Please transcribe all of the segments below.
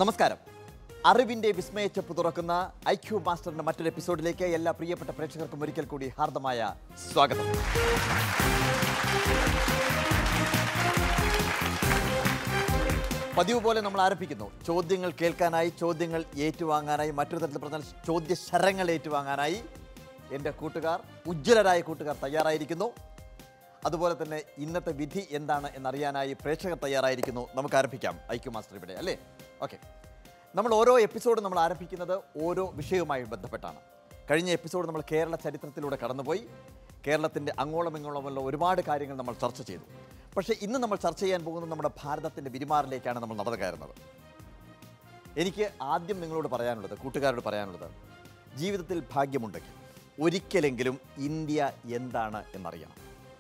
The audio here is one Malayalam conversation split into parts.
നമസ്കാരം അറിവിന്റെ വിസ്മയച്ചപ്പ് തുറക്കുന്ന ഐ ക്യു മാസ്റ്ററിന്റെ മറ്റൊരു എപ്പിസോഡിലേക്ക് എല്ലാ പ്രിയപ്പെട്ട പ്രേക്ഷകർക്കും ഒരിക്കൽ കൂടി ഹാർദമായ സ്വാഗതം പതിവ് പോലെ നമ്മൾ ആരംഭിക്കുന്നു ചോദ്യങ്ങൾ കേൾക്കാനായി ചോദ്യങ്ങൾ ഏറ്റുവാങ്ങാനായി മറ്റൊരു തരത്തിൽ പറഞ്ഞാൽ ചോദ്യ ശരങ്ങൾ ഏറ്റുവാങ്ങാനായി എൻ്റെ കൂട്ടുകാർ ഉജ്ജ്വലരായ കൂട്ടുകാർ തയ്യാറായിരിക്കുന്നു അതുപോലെ തന്നെ ഇന്നത്തെ വിധി എന്താണ് എന്നറിയാനായി പ്രേക്ഷകർ തയ്യാറായിരിക്കുന്നു നമുക്ക് ആരംഭിക്കാം ഐക്യു മാസ്റ്റർ ഇവിടെ അല്ലേ ഓക്കെ നമ്മൾ ഓരോ എപ്പിസോഡും നമ്മൾ ആരംഭിക്കുന്നത് ഓരോ വിഷയവുമായി ബന്ധപ്പെട്ടാണ് കഴിഞ്ഞ എപ്പിസോഡ് നമ്മൾ കേരള ചരിത്രത്തിലൂടെ കടന്നുപോയി കേരളത്തിൻ്റെ അങ്ങോളം ഇങ്ങോളമുള്ള ഒരുപാട് കാര്യങ്ങൾ നമ്മൾ ചർച്ച ചെയ്തു പക്ഷേ ഇന്ന് നമ്മൾ ചർച്ച ചെയ്യാൻ പോകുന്നത് നമ്മുടെ ഭാരതത്തിൻ്റെ വിരിമാറിലേക്കാണ് നമ്മൾ നടന്നു കയറുന്നത് എനിക്ക് ആദ്യം നിങ്ങളോട് പറയാനുള്ളത് കൂട്ടുകാരോട് പറയാനുള്ളത് ജീവിതത്തിൽ ഭാഗ്യമുണ്ടെങ്കിൽ ഒരിക്കലെങ്കിലും ഇന്ത്യ എന്താണ് എന്നറിയണം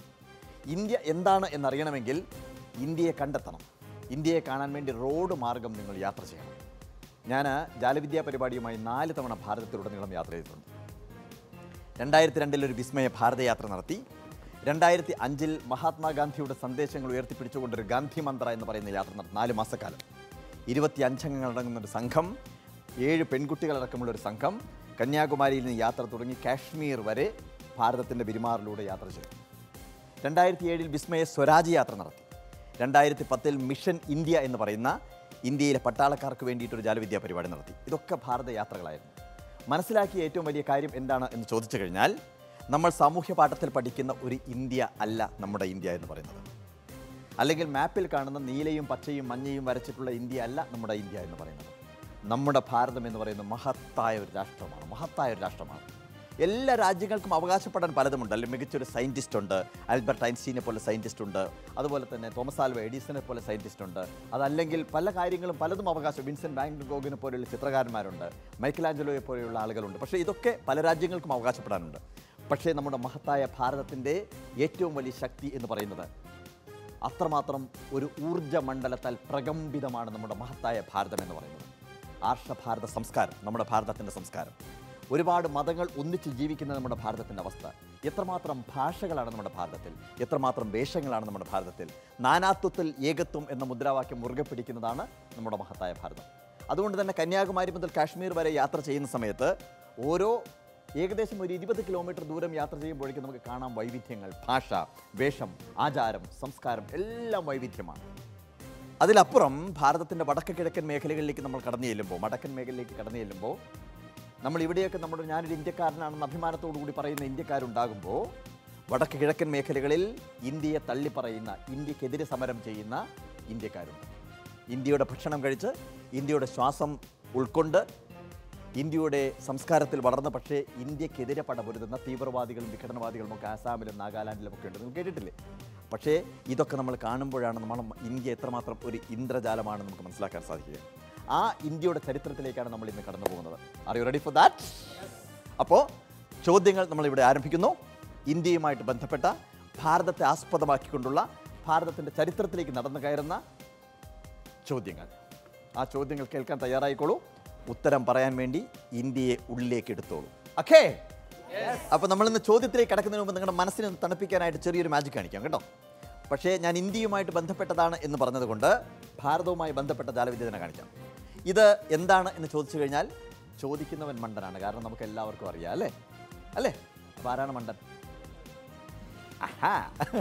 ഇന്ത്യ എന്താണ് എന്നറിയണമെങ്കിൽ ഇന്ത്യയെ കണ്ടെത്തണം ഇന്ത്യയെ കാണാൻ വേണ്ടി റോഡ് മാർഗം നിങ്ങൾ യാത്ര ചെയ്യണം ഞാൻ ജാലവിദ്യാ പരിപാടിയുമായി നാല് തവണ ഭാരതത്തിലുടനീളം യാത്ര ചെയ്തിട്ടുണ്ട് രണ്ടായിരത്തി രണ്ടിൽ ഒരു വിസ്മയ ഭാരതയാത്ര നടത്തി രണ്ടായിരത്തി അഞ്ചിൽ മഹാത്മാഗാന്ധിയുടെ സന്ദേശങ്ങൾ ഉയർത്തിപ്പിടിച്ചുകൊണ്ടൊരു ഗാന്ധി മന്ത്ര എന്ന് പറയുന്ന യാത്ര നടത്തി നാല് മാസക്കാലം ഇരുപത്തി അഞ്ചംഗങ്ങളടങ്ങുന്ന ഒരു സംഘം ഏഴ് പെൺകുട്ടികളടക്കമുള്ള ഒരു സംഘം കന്യാകുമാരിയിൽ നിന്ന് യാത്ര തുടങ്ങി കാശ്മീർ വരെ ഭാരതത്തിൻ്റെ പെരുമാറിലൂടെ യാത്ര ചെയ്തു രണ്ടായിരത്തി ഏഴിൽ വിസ്മയ സ്വരാജ് യാത്ര നടത്തി രണ്ടായിരത്തി പത്തിൽ മിഷൻ ഇന്ത്യ എന്ന് പറയുന്ന ഇന്ത്യയിലെ പട്ടാളക്കാർക്ക് വേണ്ടിയിട്ടൊരു ജാലവിദ്യാ പരിപാടി നടത്തി ഇതൊക്കെ ഭാരത യാത്രകളായിരുന്നു മനസ്സിലാക്കിയ ഏറ്റവും വലിയ കാര്യം എന്താണ് എന്ന് ചോദിച്ചു കഴിഞ്ഞാൽ നമ്മൾ സാമൂഹ്യ പാഠത്തിൽ പഠിക്കുന്ന ഒരു ഇന്ത്യ അല്ല നമ്മുടെ ഇന്ത്യ എന്ന് പറയുന്നത് അല്ലെങ്കിൽ മാപ്പിൽ കാണുന്ന നീലയും പച്ചയും മഞ്ഞയും വരച്ചിട്ടുള്ള ഇന്ത്യ അല്ല നമ്മുടെ ഇന്ത്യ എന്ന് പറയുന്നത് നമ്മുടെ ഭാരതം എന്ന് പറയുന്നത് മഹത്തായ ഒരു രാഷ്ട്രമാണ് മഹത്തായ ഒരു രാഷ്ട്രമാണ് എല്ലാ രാജ്യങ്ങൾക്കും അവകാശപ്പെടാൻ പലതുമുണ്ട് അല്ലെങ്കിൽ മികച്ചൊരു സയൻറ്റിസ്റ്റ് ഉണ്ട് ആൽബർട്ട് ഐൻസ്റ്റീനെ പോലെ സയൻറ്റിസ്റ്റ് ഉണ്ട് അതുപോലെ തന്നെ തോമസ് ആൽവ എഡീസനെ പോലെ സയൻറ്റിസ്റ്റ് ഉണ്ട് അതല്ലെങ്കിൽ പല കാര്യങ്ങളും പലതും അവകാശം വിൻസെന്റ് ബാങ്ക് ഗോഗിനെ പോലെയുള്ള ചിത്രകാരന്മാരുണ്ട് മൈക്കലാഞ്ചലോയെ പോലെയുള്ള ആളുകളുണ്ട് പക്ഷേ ഇതൊക്കെ പല രാജ്യങ്ങൾക്കും അവകാശപ്പെടാനുണ്ട് പക്ഷേ നമ്മുടെ മഹത്തായ ഭാരതത്തിൻ്റെ ഏറ്റവും വലിയ ശക്തി എന്ന് പറയുന്നത് അത്രമാത്രം ഒരു ഊർജ്ജ മണ്ഡലത്താൽ പ്രകമ്പിതമാണ് നമ്മുടെ മഹത്തായ ഭാരതം എന്ന് പറയുന്നത് ആർഷഭാരത സംസ്കാരം നമ്മുടെ ഭാരതത്തിൻ്റെ സംസ്കാരം ഒരുപാട് മതങ്ങൾ ഒന്നിച്ച് ജീവിക്കുന്ന നമ്മുടെ ഭാരതത്തിൻ്റെ അവസ്ഥ എത്രമാത്രം ഭാഷകളാണ് നമ്മുടെ ഭാരതത്തിൽ എത്രമാത്രം വേഷങ്ങളാണ് നമ്മുടെ ഭാരതത്തിൽ നാനാത്വത്തിൽ ഏകത്വം എന്ന മുദ്രാവാക്യം മുറുകെ പിടിക്കുന്നതാണ് നമ്മുടെ മഹത്തായ ഭാരതം അതുകൊണ്ട് തന്നെ കന്യാകുമാരി മുതൽ കാശ്മീർ വരെ യാത്ര ചെയ്യുന്ന സമയത്ത് ഓരോ ഏകദേശം ഒരു ഇരുപത് കിലോമീറ്റർ ദൂരം യാത്ര ചെയ്യുമ്പോഴേക്കും നമുക്ക് കാണാം വൈവിധ്യങ്ങൾ ഭാഷ വേഷം ആചാരം സംസ്കാരം എല്ലാം വൈവിധ്യമാണ് അതിലപ്പുറം ഭാരതത്തിൻ്റെ വടക്ക് കിഴക്കൻ മേഖലകളിലേക്ക് നമ്മൾ കടന്നു ചെല്ലുമ്പോൾ വടക്കൻ മേഖലയിലേക്ക് കടന്നു ചെല്ലുമ്പോൾ നമ്മൾ ഇവിടെയൊക്കെ നമ്മുടെ ഞാനൊരു ഇന്ത്യക്കാരനാണെന്ന് അഭിമാനത്തോടു കൂടി പറയുന്ന ഇന്ത്യക്കാരുണ്ടാകുമ്പോൾ വടക്ക് കിഴക്കൻ മേഖലകളിൽ ഇന്ത്യയെ തള്ളിപ്പറയുന്ന ഇന്ത്യക്കെതിരെ സമരം ചെയ്യുന്ന ഇന്ത്യക്കാരുണ്ട് ഇന്ത്യയുടെ ഭക്ഷണം കഴിച്ച് ഇന്ത്യയുടെ ശ്വാസം ഉൾക്കൊണ്ട് ഇന്ത്യയുടെ സംസ്കാരത്തിൽ വളർന്ന പക്ഷേ ഇന്ത്യക്കെതിരെ പടപൊരുതുന്ന തീവ്രവാദികളും വിഘടനവാദികളും ഒക്കെ ആസാമിലും നാഗാലാൻഡിലും ഒക്കെ ഉണ്ട് നിങ്ങൾ കേട്ടിട്ടില്ലേ പക്ഷേ ഇതൊക്കെ നമ്മൾ കാണുമ്പോഴാണ് നമ്മൾ ഇന്ത്യ എത്രമാത്രം ഒരു ഇന്ദ്രജാലമാണെന്ന് നമുക്ക് മനസ്സിലാക്കാൻ സാധിക്കുക ആ ഇന്ത്യയുടെ ചരിത്രത്തിലേക്കാണ് നമ്മൾ ഇന്ന് കടന്നു പോകുന്നത് are you ready for that അപ്പോൾ ചോദ്യങ്ങൾ നമ്മൾ ഇവിടെ ആരംഭിക്കുന്നു ഇന്ത്യയുമായിട്ട് ബന്ധപ്പെട്ട ഭാരതത്തെ ആസ്പദമാക്കിക്കൊണ്ടുള്ള ഭാരതത്തിൻ്റെ ചരിത്രത്തിലേക്ക് നടന്നു കയറുന്ന ചോദ്യങ്ങൾ ആ ചോദ്യങ്ങൾ കേൾക്കാൻ തയ്യാറായിക്കോളൂ ഉത്തരം പറയാൻ വേണ്ടി ഇന്ത്യയെ ഉള്ളിലേക്ക് എടുത്തോളൂ ഓക്കേ അപ്പോൾ നമ്മളിന്ന് ചോദ്യത്തിലേക്ക് കടക്കുന്നതിന് മുമ്പ് നിങ്ങളുടെ മനസ്സിനെ ഒന്ന് തണുപ്പിക്കാനായിട്ട് ചെറിയൊരു മാജിക് കാണിക്കാം കേട്ടോ പക്ഷേ ഞാൻ ഇന്ത്യയുമായിട്ട് ബന്ധപ്പെട്ടതാണ് എന്ന് പറഞ്ഞതുകൊണ്ട് ഭാരതവുമായി ബന്ധപ്പെട്ട ജാലവിദ്യ തന്നെ കാണിക്കാം ഇത് എന്താണ് എന്ന് ചോദിച്ചു കഴിഞ്ഞാൽ ചോദിക്കുന്നവൻ മണ്ടനാണ് കാരണം നമുക്ക് എല്ലാവർക്കും അറിയാം അല്ലേ അല്ലേ അപ്പോൾ ആരാണ് മണ്ടൻ ആഹാ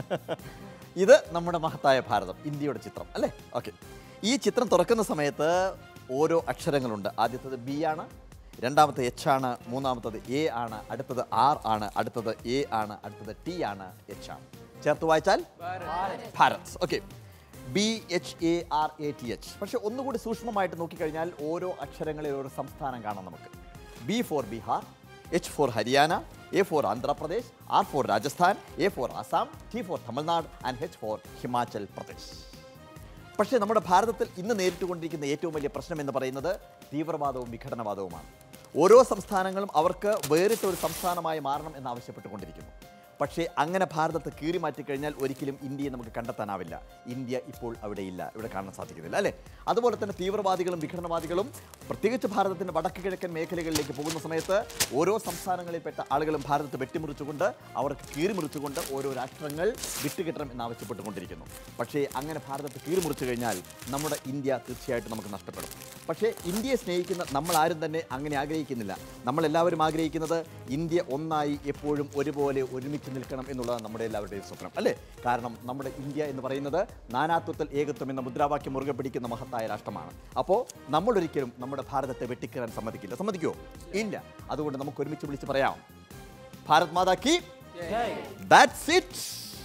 ഇത് നമ്മുടെ മഹത്തായ ഭാരതം ഇന്ത്യയുടെ ചിത്രം അല്ലേ ഓക്കെ ഈ ചിത്രം തുറക്കുന്ന സമയത്ത് ഓരോ അക്ഷരങ്ങളുണ്ട് ആദ്യത്തത് ബി ആണ് രണ്ടാമത്തെ എച്ച് ആണ് മൂന്നാമത്തത് എ ആണ് അടുത്തത് ആർ ആണ് അടുത്തത് എ ആണ് അടുത്തത് ടി ആണ് എച്ച് ആണ് ചേർത്ത് വായിച്ചാൽ Bharat okay B H A R A T H പക്ഷെ ഒന്നുകൂടി സൂക്ഷ്മമായിട്ട് നോക്കിക്കഴിഞ്ഞാൽ ഓരോ അക്ഷരങ്ങളിൽ ഒരു സംസ്ഥാനം കാണാം നമുക്ക് B for Bihar H for Haryana A for Andhra Pradesh R for Rajasthan A for Assam T for Tamil Nadu and H for Himachal Pradesh പക്ഷേ നമ്മുടെ ഭാരതത്തിൽ ഇന്ന് നേരിട്ടുകൊണ്ടിരിക്കുന്ന ഏറ്റവും വലിയ പ്രശ്നം എന്ന് പറയുന്നത് തീവ്രവാദവും വിഘടനവാദവുമാണ് ഓരോ സംസ്ഥാനങ്ങളും അവർക്ക് വേറിട്ട ഒരു സംസ്ഥാനമായി മാറണം എന്ന് ആവശ്യപ്പെട്ടുകൊണ്ടിരിക്കുന്നു പക്ഷേ അങ്ങനെ ഭാരതത്തെ കീറി മാറ്റി കഴിഞ്ഞാൽ ഒരിക്കലും ഇന്ത്യയെ നമുക്ക് കണ്ടെത്താനാവില്ല ഇന്ത്യ ഇപ്പോൾ അവിടെയില്ല ഇവിടെ കാണാൻ സാധിക്കുന്നില്ല അല്ലേ അതുപോലെ തന്നെ തീവ്രവാദികളും വിഘടനവാദികളും പ്രത്യേകിച്ച് ഭാരതത്തിൻ്റെ വടക്ക് കിഴക്കൻ മേഖലകളിലേക്ക് പോകുന്ന സമയത്ത് ഓരോ സംസ്ഥാനങ്ങളിൽപ്പെട്ട ആളുകളും ഭാരതത്തെ വെട്ടിമുറിച്ചുകൊണ്ട് അവർക്ക് കീറിമുറിച്ചുകൊണ്ട് ഓരോ രാഷ്ട്രങ്ങൾ വിട്ടുകിട്ടണം എന്നാവശ്യപ്പെട്ടുകൊണ്ടിരിക്കുന്നു പക്ഷേ അങ്ങനെ ഭാരതത്തെ കീറിമുറിച്ചു കഴിഞ്ഞാൽ നമ്മുടെ ഇന്ത്യ തീർച്ചയായിട്ടും നമുക്ക് നഷ്ടപ്പെടും പക്ഷേ ഇന്ത്യയെ സ്നേഹിക്കുന്ന നമ്മൾ ആരും തന്നെ അങ്ങനെ ആഗ്രഹിക്കുന്നില്ല നമ്മളെല്ലാവരും ആഗ്രഹിക്കുന്നത് ഇന്ത്യ ഒന്നായി എപ്പോഴും ഒരുപോലെ ഒരുമിച്ച് നിൽക്കണം എന്നുള്ളതാണ് നമ്മുടെ എല്ലാവരുടെയും സ്വപ്നം അല്ലേ കാരണം നമ്മുടെ ഇന്ത്യ എന്ന് പറയുന്നത് നാനാത്വത്തിൽ ഏകത്വം എന്ന മുദ്രാവാക്യം മുറുകെ പിടിക്കുന്ന മഹത്തായ രാഷ്ട്രമാണ് അപ്പോൾ നമ്മളൊരിക്കലും നമ്മുടെ ഭാരതത്തെ വെട്ടിക്കീറാൻ സമ്മതിക്കില്ല സമ്മതിക്കുമോ ഇല്ല അതുകൊണ്ട് നമുക്ക് ഒരുമിച്ച് വിളിച്ച് പറയാം ഭാരത് മാതാ കി that's it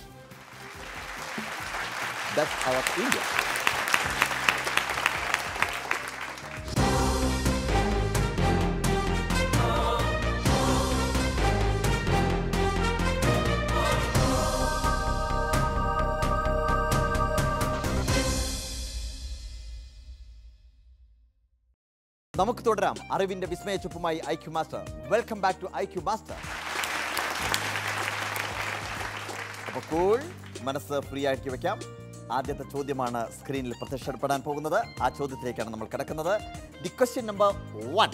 that's our India നമുക്ക് തുടരാം അറിവിന്റെ വിസ്മയ ചുപ്പുമായി I Q master welcome back to I Q master അപ്പോൾ കൂൾ മനസ്സ് ഫ്രീ ആക്കി വെക്കാം ആദ്യത്തെ ചോദ്യമാണ് സ്ക്രീനിൽ പ്രത്യക്ഷപ്പെടാൻ പോകുന്നത് ആ ചോദ്യത്തിലേക്കാണ് നമ്മൾ കിടക്കുന്നത് the question number one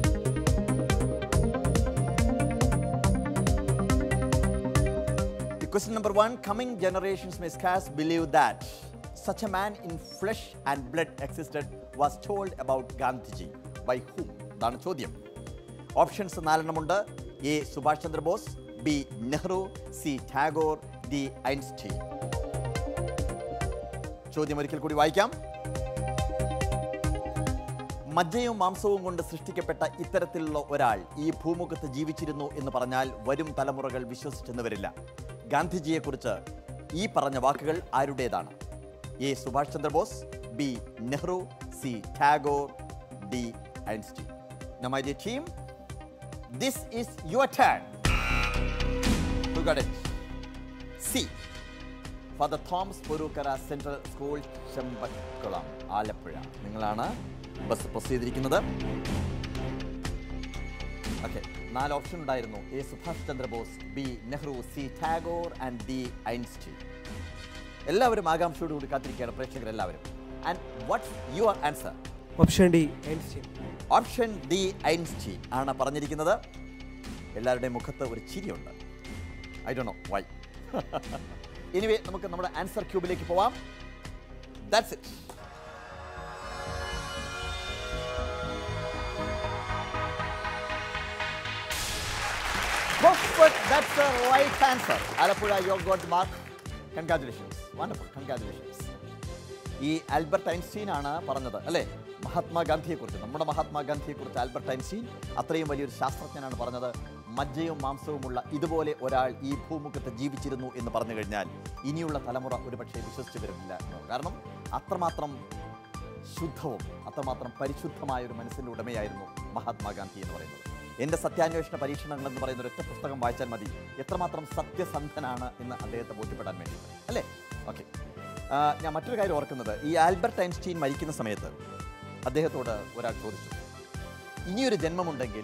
The question number one coming generations may scarce believe that such a man in flesh and blood existed was told about Gandhiji. By whom? ഇതാണ് ചോദ്യം ഓപ്ഷൻസ് നാലെണ്ണമുണ്ട് A Subhash Chandra Bose B Nehru C Tagore D Einstein ചോദ്യം ഒരിക്കൽ കൂടി വായിക്കാം മജ്ജയും മാംസവും കൊണ്ട് സൃഷ്ടിക്കപ്പെട്ട ഇത്തരത്തിലുള്ള ഒരാൾ ഈ ഭൂമുഖത്ത് ജീവിച്ചിരുന്നു എന്ന് പറഞ്ഞാൽ വരും തലമുറകൾ വിശ്വസിച്ചെന്ന് വരില്ല ഗാന്ധിജിയെക്കുറിച്ച് ഈ പറഞ്ഞ വാക്കുകൾ ആരുടേതാണ് A Subhash Chandra Bose B Nehru C Tagore D Einstein Now, my dear team, this is your turn to get it. C. Father Thomas Porukara central school Champakulam Alappuzha നിങ്ങളാണ് ബസ് പ്രസ് ചെയ്തിരിക്കുന്നത് ഓക്കെ നാല് ഓപ്ഷൻ ഉണ്ടായിരുന്നു A Subhash Chandra Bose B Nehru C Tagore and D Einstein എല്ലാവരും ആകാംക്ഷയോടുകൂടി കാത്തിരിക്കുകയാണ് പ്രേക്ഷകരെല്ലാവരും and what's your answer option D Einstein option D Einstein ആണ് പറഞ്ഞിരിക്കുന്നത് എല്ലാവരുടെയും മുഖത്ത് ഒരു ചിരിയുണ്ട് I do know why anyway നമുക്ക് നമ്മുടെ ആൻസർ ക്യൂബിലേക്ക് പോവാം that's it Perfect. That's the right answer. Alapura, you have got the mark. Congratulations. Wonderful. Congratulations. ഈ ആൽബർട്ട് ഐൻസ്റ്റീൻ ആണ് പറഞ്ഞത് അല്ലേ മഹാത്മാഗാന്ധിയെക്കുറിച്ച് നമ്മുടെ മഹാത്മാഗാന്ധിയെക്കുറിച്ച് ആൽബർട്ട് ഐൻസ്റ്റീൻ അത്രയും വലിയൊരു ശാസ്ത്രജ്ഞനാണ് പറഞ്ഞത് മജ്ജയും മാംസവുമുള്ള ഇതുപോലെ ഒരാൾ ഈ ഭൂമുഖത്ത് ജീവിച്ചിരുന്നു എന്ന് പറഞ്ഞു കഴിഞ്ഞാൽ ഇനിയുള്ള തലമുറ ഒരുപക്ഷെ വിശ്വസിച്ചു വരുന്നില്ല എന്ന് കാരണം അത്രമാത്രം ശുദ്ധവും അത്രമാത്രം പരിശുദ്ധമായ ഒരു മനസ്സിൻ്റെ ഉടമയായിരുന്നു മഹാത്മാഗാന്ധി എന്ന് പറയുന്നത് എൻ്റെ സത്യാന്വേഷണ പരീക്ഷണങ്ങൾ എന്ന് പറയുന്ന ഒരൊറ്റ പുസ്തകം വായിച്ചാൽ മതി എത്രമാത്രം സത്യസന്ധനാണ് എന്ന് അദ്ദേഹത്തെ ബോധ്യപ്പെടാൻ വേണ്ടിയിട്ട് അല്ലേ ഓക്കെ ഞാൻ മറ്റൊരു കാര്യം ഓർക്കുന്നത് ഈ ആൽബർട്ട് ഐൻസ്റ്റീൻ മരിക്കുന്ന സമയത്ത് അദ്ദേഹത്തോട് ഒരാൾ ചോദിച്ചു ഇനിയൊരു ജന്മമുണ്ടെങ്കിൽ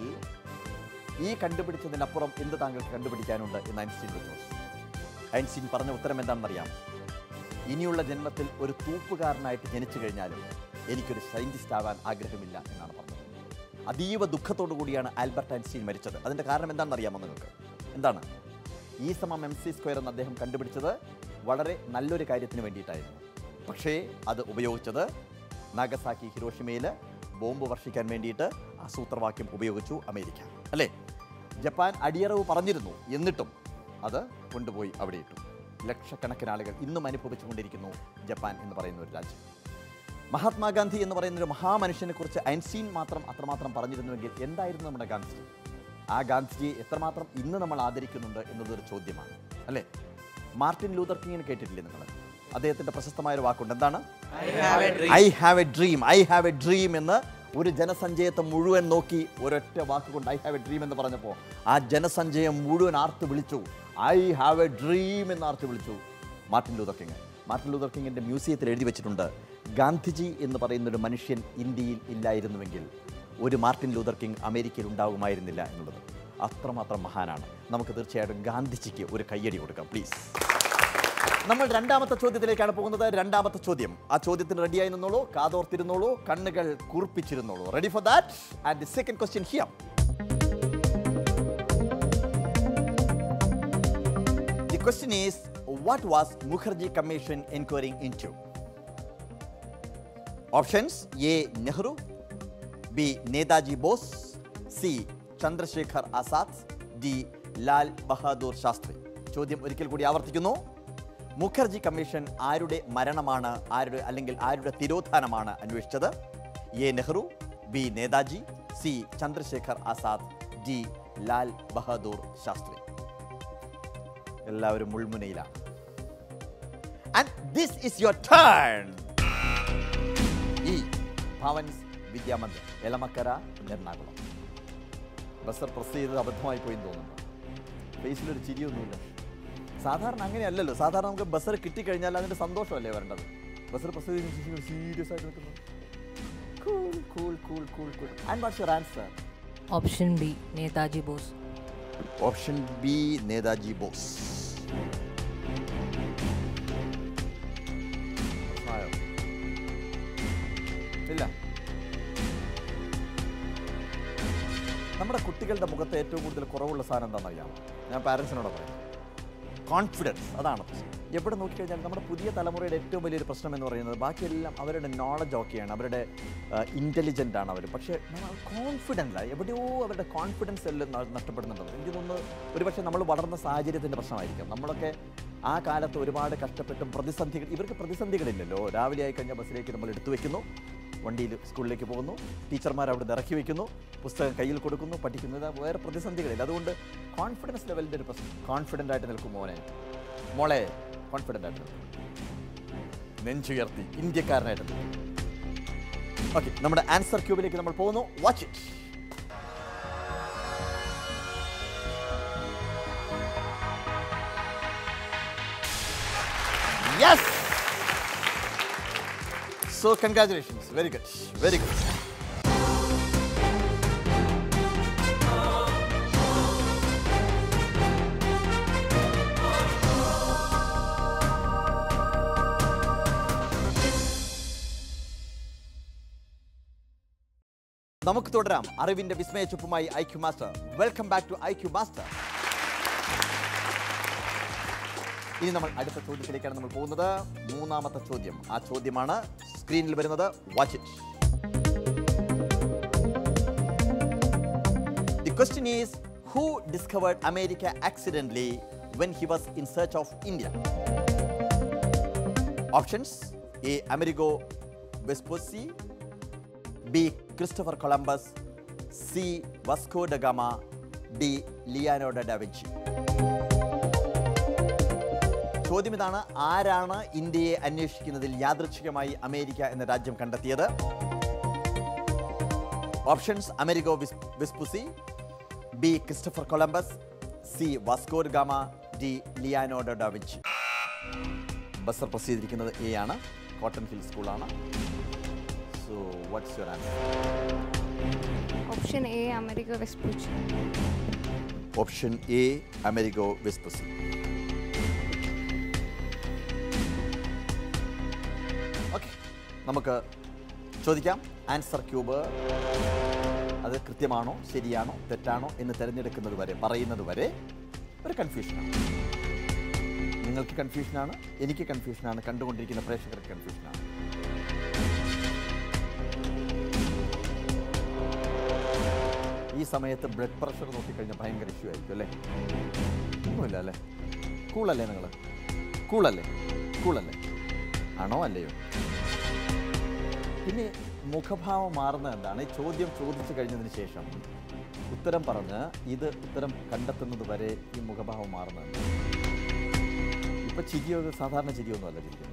ഈ കണ്ടുപിടിച്ചതിനപ്പുറം എന്ത് താങ്കൾക്ക് കണ്ടുപിടിക്കാനുണ്ട് എന്ന് ഐൻസ്റ്റീൻ ചോദിച്ചു ഐൻസ്റ്റീൻ പറഞ്ഞ ഉത്തരം എന്താണെന്നറിയാം ഇനിയുള്ള ജന്മത്തിൽ ഒരു തൂപ്പുകാരനായിട്ട് ജനിച്ചു കഴിഞ്ഞാലും എനിക്കൊരു സയൻറ്റിസ്റ്റ് ആവാൻ ആഗ്രഹമില്ല എന്നാണ് പറഞ്ഞത് അതീവ ദുഃഖത്തോടു കൂടിയാണ് ആൽബർട്ട് ഐൻസ്റ്റീൻ മരിച്ചത് അതിൻ്റെ കാരണം എന്താണെന്ന് അറിയാമോ നിങ്ങൾക്ക് എന്താണ് ഈ സമം എം സി സ്ക്വയർ എന്ന് അദ്ദേഹം കണ്ടുപിടിച്ചത് വളരെ നല്ലൊരു കാര്യത്തിന് വേണ്ടിയിട്ടായിരുന്നു പക്ഷേ അത് ഉപയോഗിച്ചത് നാഗസാക്കി ഹിരോഷിമയിൽ ബോംബ് വർഷിക്കാൻ വേണ്ടിയിട്ട് ആ സൂത്രവാക്യം ഉപയോഗിച്ചു അമേരിക്ക അല്ലേ ജപ്പാൻ അടിയറവ് പറഞ്ഞിരുന്നു എന്നിട്ടും അത് കൊണ്ടുപോയി അവിടെ ഇട്ടു ലക്ഷക്കണക്കിന് ആളുകൾ ഇന്നും അനുഭവിച്ചുകൊണ്ടിരിക്കുന്നു ജപ്പാൻ എന്ന് പറയുന്ന ഒരു രാജ്യം മഹാത്മാഗാന്ധി എന്ന് പറയുന്ന ഒരു മഹാമനുഷ്യനെ കുറിച്ച് ഐൻസ്റ്റീൻ മാത്രം അത്രമാത്രം പറഞ്ഞിരുന്നുവെങ്കിൽ എന്തായിരുന്നു നമ്മുടെ ഗാന്ധിജി ആ ഗാന്ധിജിയെ എത്രമാത്രം ഇന്ന് നമ്മൾ ആദരിക്കുന്നുണ്ട് എന്നതൊരു ചോദ്യമാണ് അല്ലേ മാർട്ടിൻ ലൂതർ കിങ്ങിനെ കേട്ടിട്ടില്ലേ നിങ്ങൾ അദ്ദേഹത്തിന്റെ പ്രശസ്തമായ ഒരു വാക്കുണ്ട് എന്താണ് I have a dream I have a dream എന്ന് ഒരു ജനസഞ്ചയത്തെ മുഴുവൻ നോക്കി ഒരൊറ്റ വാക്കുകൊണ്ട് ഐ ഹാവ് എ ഡ്രീം എന്ന് പറഞ്ഞപ്പോൾ ആ ജനസഞ്ചയം മുഴുവൻ ആർത്ത് വിളിച്ചു ഐ ഹാവ് എ ഡ്രീം എന്ന് ആർത്ത് വിളിച്ചു Martin Luther King Martin Luther കിങ്ങിൻ്റെ മ്യൂസിയത്തിൽ എഴുതി വെച്ചിട്ടുണ്ട് ഗാന്ധിജി എന്ന് പറയുന്ന ഒരു മനുഷ്യൻ ഇന്ത്യയിൽ ഇല്ലായിരുന്നുവെങ്കിൽ ഒരു മാർട്ടിൻ ലൂതർ കിങ് അമേരിക്കയിൽ ഉണ്ടാകുമായിരുന്നില്ല എന്നുള്ളത് അത്രമാത്രം മഹാനാണ് നമുക്ക് തീർച്ചയായിട്ടും ഗാന്ധിജിക്ക് ഒരു കയ്യടി കൊടുക്കാം പ്ലീസ് നമ്മൾ രണ്ടാമത്തെ ചോദ്യത്തിലേക്കാണ് പോകുന്നത് രണ്ടാമത്തെ ചോദ്യം ആ ചോദ്യത്തിന് റെഡിയായി നിന്നോളൂ കാതോർത്തിരുന്നോളൂ കണ്ണുകൾ കുറിപ്പിച്ചിരുന്നോളൂ ready for that and the second question here The question is what was Mukherjee Commission inquiring into? Options A. Nehru, B. Netaji Bose, C. Chandrasekhar Azad, D. Lal Bahadur Shastri ചോദ്യം ഒരിക്കൽ കൂടി ആവർത്തിക്കുന്നു മുഖർജി കമ്മീഷൻ ആരുടെ മരണമാണ് ആരുടെ അല്ലെങ്കിൽ ആരുടെ തിരോധാനമാണ് അന്വേഷിച്ചത് A Nehru B Netaji C Chandrashekhar Azad D Lal Bahadur Shastri എല്ലാവരും മുൾമുനയിലാണ് and this is your turn ഈ ഭവൻസ് വിദ്യാമന്ദിർ എളമക്കര എറണാകുളം ബസർ പ്രസ് ചെയ്തത് അബദ്ധമായി പോയി എന്ന് തോന്നുന്നു ഫേസിലൊരു ചിരിയൊന്നുമില്ല സാധാരണ അങ്ങനെയല്ലല്ലോ സാധാരണ നമുക്ക് ബസർ കിട്ടിക്കഴിഞ്ഞാൽ അതിൻ്റെ സന്തോഷമല്ലേ വരേണ്ടത് ബസർ പ്രസ് ചെയ്ത് സീരിയസ് ആയിട്ട് നിൽക്കുന്നു cool cool cool cool cool and what's your answer Option B, Netaji Bose. Option B Netaji Bose പ്രശ്നമായോ? ഇല്ല നമ്മുടെ കുട്ടികളുടെ മുഖത്ത് ഏറ്റവും കൂടുതൽ കുറവുള്ള സാധനം എന്താണെന്നറിയാം ഞാൻ പാരൻസിനോട് പറയാം കോൺഫിഡൻസ് അതാണ് പ്രശ്നം എവിടെ നോക്കിക്കഴിഞ്ഞാൽ നമ്മുടെ പുതിയ തലമുറയുടെ ഏറ്റവും വലിയൊരു പ്രശ്നം എന്ന് പറയുന്നത് ബാക്കിയെല്ലാം അവരുടെ നോളജ് ഓക്കെയാണ് അവരുടെ ഇൻ്റലിജൻ്റ് ആണ് അവർ പക്ഷേ കോൺഫിഡൻ്റ് എവിടെയോ അവരുടെ കോൺഫിഡൻസ് എല്ലാം ന- നഷ്ടപ്പെടുന്നുണ്ട് എനിക്ക് തോന്നുന്നു ഒരുപക്ഷെ നമ്മൾ വളർന്ന സാഹചര്യത്തിൻ്റെ പ്രശ്നമായിരിക്കും നമ്മളൊക്കെ ആ കാലത്ത് ഒരുപാട് കഷ്ടപ്പെട്ടും പ്രതിസന്ധികൾ ഇവർക്ക് പ്രതിസന്ധികളില്ലല്ലോ രാവിലെ ആയി കഴിഞ്ഞാൽ ബസ്സിലേക്ക് നമ്മൾ എടുത്തു വെക്കുന്നു വണ്ടിയിൽ സ്കൂളിലേക്ക് പോകുന്നു ടീച്ചർമാർ അവിടെ ഇറക്കി വെക്കുന്നു പുസ്തകം കയ്യിൽ കൊടുക്കുന്നു പഠിക്കുന്നു ഇത് വേറെ പ്രതിസന്ധികളില്ല അതുകൊണ്ട് കോൺഫിഡൻസ് ലെവലിൻ്റെ ഒരു പ്രശ്നം കോൺഫിഡൻ്റ് ആയിട്ട് നിൽക്കും മോനെ മോളെ കോൺഫിഡൻ്റ് ആയിട്ട് നിൽക്കും നെഞ്ചുയർത്തി ഇന്ത്യക്കാരനായിട്ട് നിൽക്കും ഓക്കെ നമ്മുടെ ആൻസർ ക്യൂബിലേക്ക് നമ്മൾ പോകുന്നു watch it yes so congratulations very good very good നമുക്ക് തുടരാം അറിവിന്റെ വിസ്മയ ചുപ്പുമായി I Q master welcome back to I Q master ഇനി നമ്മൾ അടുത്ത ചോദ്യത്തിലേക്കാണ് നമ്മൾ പോകുന്നത് മൂന്നാമത്തെ ചോദ്യം ആ ചോദ്യമാണ് സ്ക്രീനിൽ വരുന്നത് watch it the question is who discovered America accidentally when he was in search of India options A Amerigo Vespucci B Christopher Columbus C Vasco da Gama D Leonardo da Vinci ചോദ്യം ഇതാണ് ആരാണ് ഇന്ത്യയെ അന്വേഷിക്കുന്നതിൽ യാദൃച്ഛികമായി അമേരിക്ക എന്ന രാജ്യം കണ്ടെത്തിയത് ഓപ്ഷൻസ് അമേരിക്കോ വിസ് Vespucci B Christopher Columbus C Vasco Gama D Leonardo da Vinci buzzer press ചെയ്തിരിക്കുന്നത് എ ആണ് കോട്ടൺ ഹിൽ സ്കൂളാണ് so what's your answer Option A, America Vespucci. Option A Amerigo Vespucci okay നമുക്ക് ചോദിക്കാം ആൻസർ ക്യൂബ് അത് കൃത്യമാണോ ശരിയാണോ തെറ്റാണോ എന്ന് തിരഞ്ഞെടുക്കുന്നത് വരെ പറയുന്നത് വരെ ഒരു കൺഫ്യൂഷനാണ് നിങ്ങൾക്ക് കൺഫ്യൂഷനാണ് എനിക്ക് കൺഫ്യൂഷനാണ് കണ്ടുകൊണ്ടിരിക്കുന്ന പ്രേക്ഷകർക്ക് കൺഫ്യൂഷനാണ് ഈ സമയത്ത് ബ്ലഡ് പ്രഷർ നോക്കിക്കഴിഞ്ഞാൽ ഭയങ്കര ഇഷ്യൂ ആയിരിക്കും അല്ലേ ഒന്നുമില്ല അല്ലേ കൂളല്ലേ നിങ്ങൾ കൂളല്ലേ കൂളല്ലേ ആണോ അല്ലയോ പിന്നെ മുഖഭാവം മാറുന്നത് എന്താണ് ഈ ചോദ്യം ചോദിച്ചു കഴിഞ്ഞതിന് ശേഷം ഉത്തരം പറഞ്ഞ് ഇത് ഉത്തരം കണ്ടെത്തുന്നത് വരെ ഈ മുഖഭാവം മാറുന്നത് ഇപ്പൊ ചിരിയോ ഒരു സാധാരണ ചിരിയൊന്നും അല്ല ചിരിക്കുന്നത്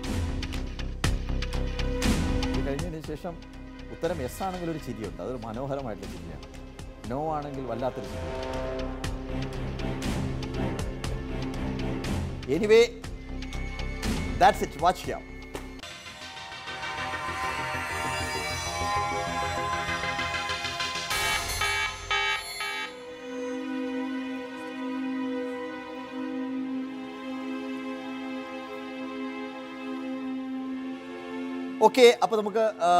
ഇത് കഴിഞ്ഞതിന് ശേഷം ഉത്തരം എസ് ആണെങ്കിൽ ഒരു ചിരിയുണ്ട് അതൊരു മനോഹരമായിട്ടുള്ള ചിരിയാണ് നോ ആണെങ്കിൽ വല്ലാത്തൊരു ചിരി എനിവേ ദാറ്റ്സ് ഇറ്റ് വാച്ച് ചെയ്യാം ഓക്കെ അപ്പോൾ നമുക്ക്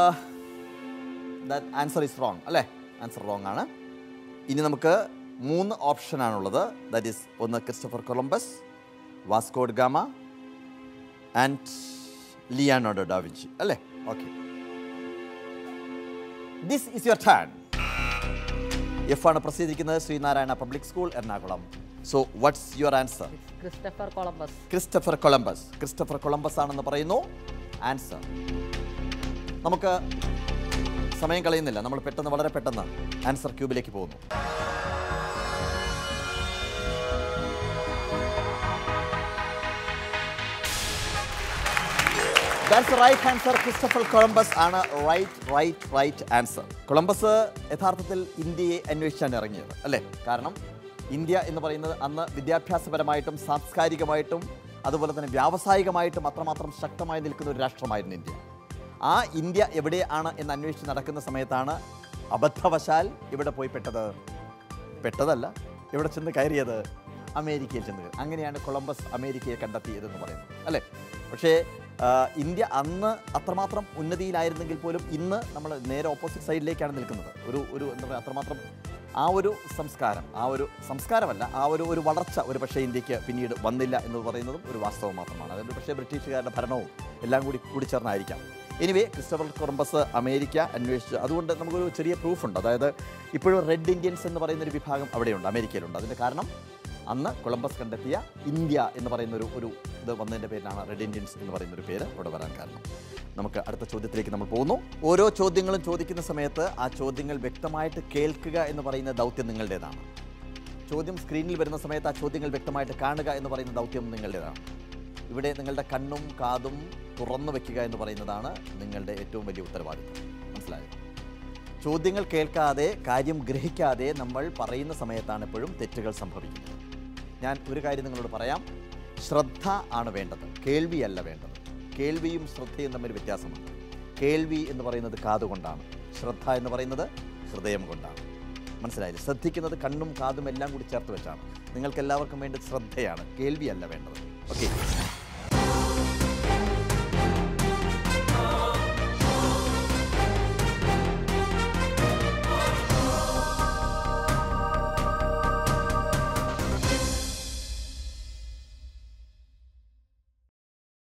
ആൻസർ ഈസ് റോങ് അല്ലേ ആൻസർ റോങ് ആണ് ഇനി നമുക്ക് മൂന്ന് ഓപ്ഷനാണുള്ളത് ദാറ്റ് ഈസ് ഒന്ന് Christopher Columbus Vasco da Gama and Leonardo da Vinci അല്ലേ okay this is your turn F ആണ് പ്രസിദ്ധിക്കുന്നത് Sree Narayana public school Ernakulam so what's your answer Christopher Columbus Christopher Columbus Christopher Columbus ആണെന്ന് പറയുന്നു ആൻസർ നമുക്ക് സമയം കളയുന്നില്ല നമ്മൾ പെട്ടെന്ന് വളരെ പെട്ടെന്ന് ആൻസർ ക്യൂബിലേക്ക് പോകുന്നു that's right answer Christopher Columbus ആണ് right right right answer Columbus യഥാർത്ഥത്തിൽ ഇന്ത്യയെ അന്വേഷിച്ചാണ് ഇറങ്ങിയത് അല്ലേ കാരണം ഇന്ത്യ എന്ന് പറയുന്നത് അന്ന് വിദ്യാഭ്യാസപരമായിട്ടും സാംസ്കാരികമായിട്ടും അതുപോലെ തന്നെ വ്യാവസായികമായിട്ടും അത്രമാത്രം ശക്തമായി നിൽക്കുന്ന ഒരു രാഷ്ട്രമായിരുന്നു ഇന്ത്യ ആ ഇന്ത്യ എവിടെയാണ് എന്ന് അന്വേഷിച്ച് നടക്കുന്ന സമയത്താണ് അബദ്ധവശാൽ ഇവിടെ പോയി പെട്ടത് പെട്ടതല്ല ഇവിടെ ചെന്ന് കയറിയത് അമേരിക്കയിൽ ചെന്ന് കയറി. അങ്ങനെയാണ് കൊളംബസ് അമേരിക്കയെ കണ്ടെത്തിയതെന്ന് പറയുന്നത് അല്ലേ പക്ഷേ ആ, ഇന്ത്യ അന്ന് അത്രമാത്രം ഉന്നതിയിലായിരുന്നെങ്കിൽ പോലും ഇന്ന് നമ്മൾ നേരെ ഓപ്പോസിറ്റ് സൈഡിലേക്കാണ് നിൽക്കുന്നത് ഒരു ഒരു എന്താ പറയുക അത്രമാത്രം ആ ഒരു സംസ്കാരം ആ ഒരു സംസ്കാരമല്ല ആ ഒരു ഒരു വളർച്ച ഒരു പക്ഷേ ഇന്ത്യക്ക് പിന്നീട് വന്നില്ല എന്ന് പറയുന്നതും ഒരു വാസ്തവം മാത്രമാണ് അതായത് പക്ഷേ ബ്രിട്ടീഷുകാരുടെ ഭരണവും എല്ലാം കൂടി കൂടിച്ചേർന്നായിരിക്കാം എനിവേ ക്രിസ്റ്റഫർ കൊളംബസ് അമേരിക്ക അന്വേഷിച്ച് അതുകൊണ്ട് നമുക്കൊരു ചെറിയ പ്രൂഫുണ്ട് അതായത് ഇപ്പോഴും റെഡ് ഇന്ത്യൻസ് എന്ന് പറയുന്ന ഒരു വിഭാഗം അവിടെയുണ്ട് അമേരിക്കയിലുണ്ട് അതിൻ്റെ കാരണം അന്ന് കൊളംബസ് കണ്ടെത്തിയ ഇന്ത്യ എന്ന് പറയുന്ന ഒരു ഒരു ഇത് വന്നതിൻ്റെ പേരിലാണ് റെഡ് ഇന്ത്യൻസ് എന്ന് പറയുന്ന ഒരു പേര് അവിടെ വരാൻ കാരണം നമുക്ക് അടുത്ത ചോദ്യത്തിലേക്ക് നമ്മൾ പോകുന്നു ഓരോ ചോദ്യങ്ങളും ചോദിക്കുന്ന സമയത്ത് ആ ചോദ്യങ്ങൾ വ്യക്തമായിട്ട് കേൾക്കുക എന്ന് പറയുന്ന ദൗത്യം നിങ്ങളുടേതാണ് ചോദ്യം സ്ക്രീനിൽ വരുന്ന സമയത്ത് ആ ചോദ്യങ്ങൾ വ്യക്തമായിട്ട് കാണുക എന്ന് പറയുന്ന ദൗത്യം നിങ്ങളുടേതാണ് ഇവിടെ നിങ്ങളുടെ കണ്ണും കാതും തുറന്നു വെക്കുക എന്ന് പറയുന്നതാണ് നിങ്ങളുടെ ഏറ്റവും വലിയ ഉത്തരവാദിത്വം മനസ്സിലായോ ചോദ്യങ്ങൾ കേൾക്കാതെ കാര്യം ഗ്രഹിക്കാതെ നമ്മൾ പറയുന്ന സമയത്താണ് എപ്പോഴും തെറ്റുകൾ സംഭവിക്കുന്നത് ഞാൻ ഒരു കാര്യം നിങ്ങളോട് പറയാം ശ്രദ്ധ ആണ് വേണ്ടത് കേൾവിയല്ല വേണ്ടത് കേൾവിയും ശ്രദ്ധയും തമ്മിൽ വ്യത്യാസമുണ്ട് കേൾവി എന്ന് പറയുന്നത് കാതുകൊണ്ടാണ് ശ്രദ്ധ എന്ന് പറയുന്നത് ഹൃദയം കൊണ്ടാണ് മനസ്സിലായില്ലേ ശ്രദ്ധിക്കുന്നത് കണ്ണും കാതും എല്ലാം കൂടി ചേർത്ത് വെച്ചാണ് നിങ്ങൾക്ക് എല്ലാവർക്കും വേണ്ടത് ശ്രദ്ധയാണ് കേൾവിയല്ല വേണ്ടത് ഓക്കെ